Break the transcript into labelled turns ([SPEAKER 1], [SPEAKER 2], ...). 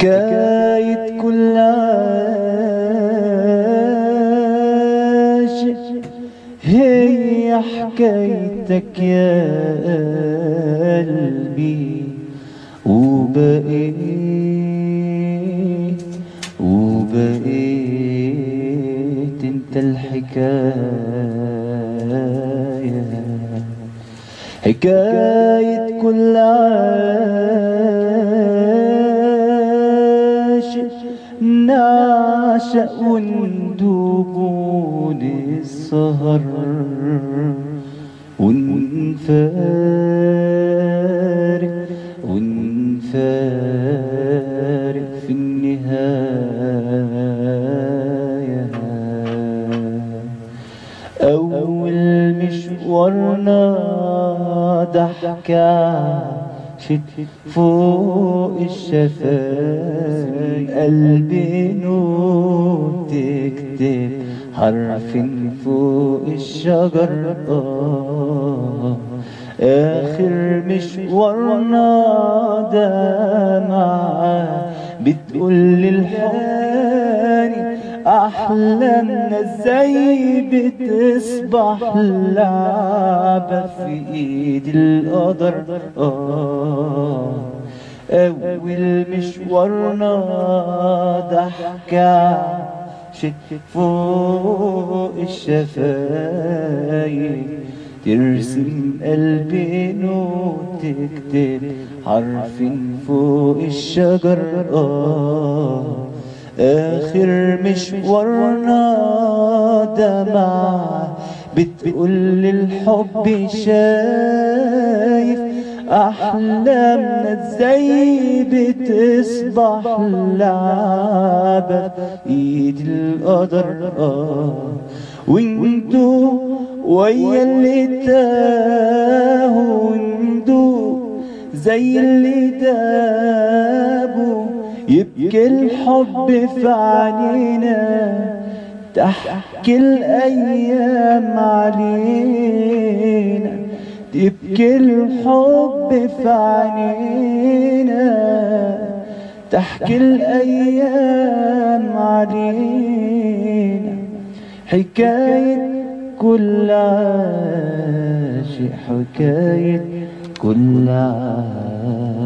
[SPEAKER 1] حكاية كل عاشق هي حكايتك يا قلبي وبقيت وبقيت انت الحكاية حكاية كل عاشق نعشق وندوب ونسهر ونفارق ونفارق في النهاية أول مشوارنا ضحكة شت فوق الشفايف قلبي نور تكتب حرف فوق الشجر آه آخر مشوارنا دمعة بتقول للحاني أحلامنا ازاي بتصبح لعبة في ايد القدر آه أول مشوارنا ضحكة شت فوق الشفايف ترسم قلبي نوت تكتب حرف فوق الشجر آه آخر مشوارنا دمع بتقول للحب شايف أحلامنا ازاي بتصبح لعبة ايد القدر آه وانتو ويا اللي تاهوا وانتو زي اللي دابوا يبكي الحب في عينينا تحكي الأيام علينا تبكي الحب في عينينا تحكي الأيام علينا حكاية كل عاشق حكاية كل عاشق